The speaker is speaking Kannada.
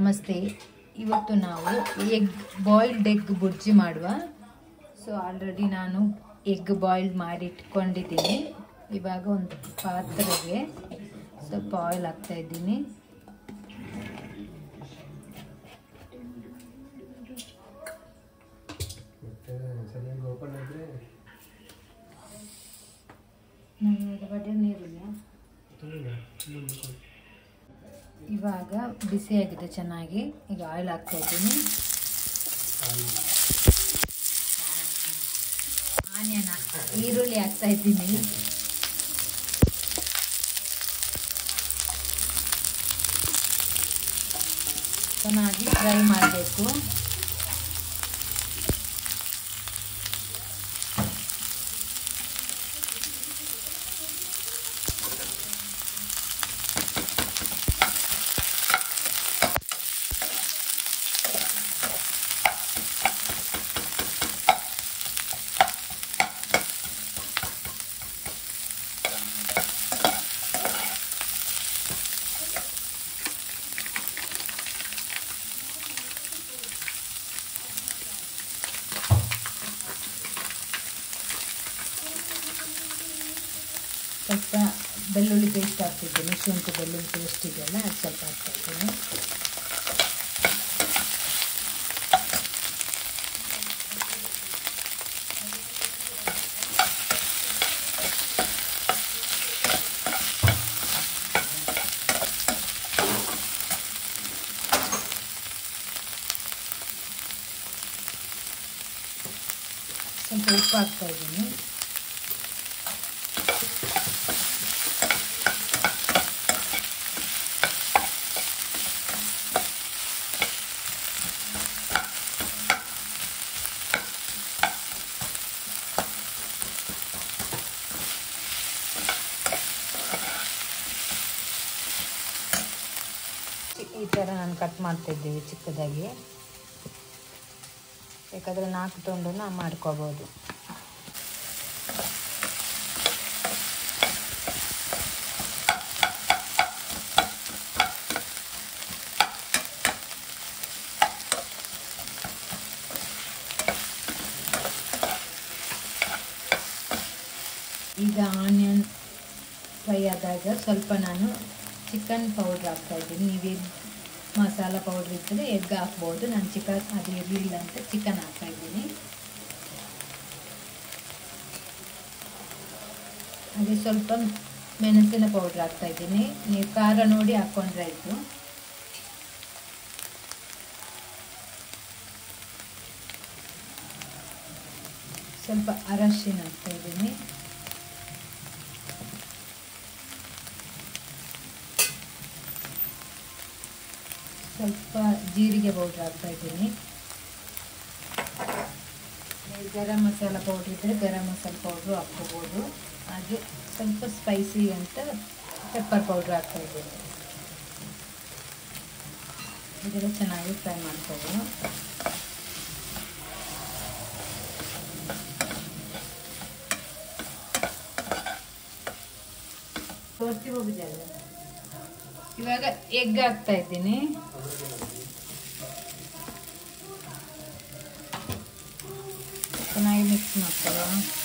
ನಮಸ್ತೆ ಇವತ್ತು ನಾವು ಎಗ್ ಬಾಯ್ಲ್ಡ್ ಎಗ್ ಬುರ್ಜಿ ಮಾಡುವ ಸೊ ಆಲ್ರೆಡಿ ನಾನು ಎಗ್ ಬಾಯ್ಲ್ಡ್ ಮಾಡಿ ಇಟ್ಕೊಂಡಿದ್ದೀನಿ ಇವಾಗ ಒಂದು ಪಾತ್ರೆಗೆ ಸ್ವಲ್ಪ ಆಯಿಲ್ ಹಾಕ್ತಾ ಇದ್ದೀನಿ ಮತ್ತೆ ಸರಿಯಾಗಿ ಓಪನ್ ಆದರೆ ಬಡ್ಡೆ ನೀರಿಲ್ಲ ಇವಾಗ ಬಿಸಿಯಾಗಿದೆ ಚೆನ್ನಾಗಿ ಈಗ ಆಯಿಲ್ ಹಾಕ್ತಾ ಇದ್ದೀನಿ ಆನಿಯನ್ ಈರುಳ್ಳಿ ಹಾಕ್ತಾ ಇದ್ದೀನಿ ಚೆನ್ನಾಗಿ ಫ್ರೈ ಮಾಡಬೇಕು ಸ್ವಲ್ಪ ಬೆಳ್ಳುಳ್ಳಿ ಪೇಸ್ಟ್ ಹಾಕ್ತಿದ್ದೀನಿ ಶುಂಠಿ ಬೆಳ್ಳುಳ್ಳಿ ಪೇಸ್ಟ್ ಇದೆಯಲ್ಲ ಅದು ಸ್ವಲ್ಪ ಹಾಕ್ತಾ ಇದ್ದೀನಿ ಸ್ವಲ್ಪ ಉಪ್ಪು ಹಾಕ್ತಾ ಇದ್ದೀನಿ ಈ ಥರ ನಾನು ಕಟ್ ಮಾಡ್ತಿದ್ದೀವಿ ಚಿಕ್ಕದಾಗಿ ಬೇಕಾದರೆ ನಾಲ್ಕು ತುಂಡನ್ನು ಮಾಡ್ಕೋಬೋದು ಈಗ ಆನಿಯನ್ ಫ್ರೈ ಆದಾಗ ಸ್ವಲ್ಪ ನಾನು ಚಿಕನ್ ಪೌಡ್ರ್ ಹಾಕ್ತಾ ಇದ್ದೀನಿ ನೀವು ಎಗ್ ಮಸಾಲ ಪೌಡ್ರ್ ಇದ್ದರೆ ಎಗ್ ಹಾಕ್ಬೋದು ನಾನು ಚಿಕನ್ ಅದು ಇರಲಿಲ್ಲ ಅಂತ ಚಿಕನ್ ಹಾಕ್ತಾ ಇದ್ದೀನಿ ಹಾಗೆ ಸ್ವಲ್ಪ ಮೆಣಸಿನ ಪೌಡ್ರ್ ಹಾಕ್ತಾ ಇದ್ದೀನಿ ನೀವು ಖಾರ ನೋಡಿ ಹಾಕ್ಕೊಂಡ್ರೆ ಆಯಿತು ಸ್ವಲ್ಪ ಅರಶಿನ ಹಾಕ್ತಾ ಇದ್ದೀನಿ ಸ್ವಲ್ಪ ಜೀರಿಗೆ ಪೌಡ್ರ್ ಹಾಕ್ತಾ ಇದ್ದೀನಿ ನೀವು ಗರಂ ಮಸಾಲ ಪೌಡ್ರ್ ಇದ್ದರೆ ಗರಂ ಮಸಾಲ ಪೌಡ್ರು ಹಾಕ್ಕೋಬೋದು ಹಾಗೆ ಸ್ವಲ್ಪ ಸ್ಪೈಸಿ ಅಂತ ಪೆಪ್ಪರ್ ಪೌಡ್ರ್ ಹಾಕ್ತಾ ಇದ್ದೀನಿ ಇದೆಲ್ಲ ಚೆನ್ನಾಗಿ ಫ್ರೈ ಮಾಡ್ಕೊಳ್ಳಿ ತೋರಿಸಿ ಹೋಗಿದ್ದಲ್ಲ ಇವಾಗ ಎಗ್ ಹಾಕ್ತಾ ಇದ್ದೀನಿ ಚೆನ್ನಾಗಿ ಮಿಕ್ಸ್ ಮಾಡ್ಕೊಳ್ಳೋ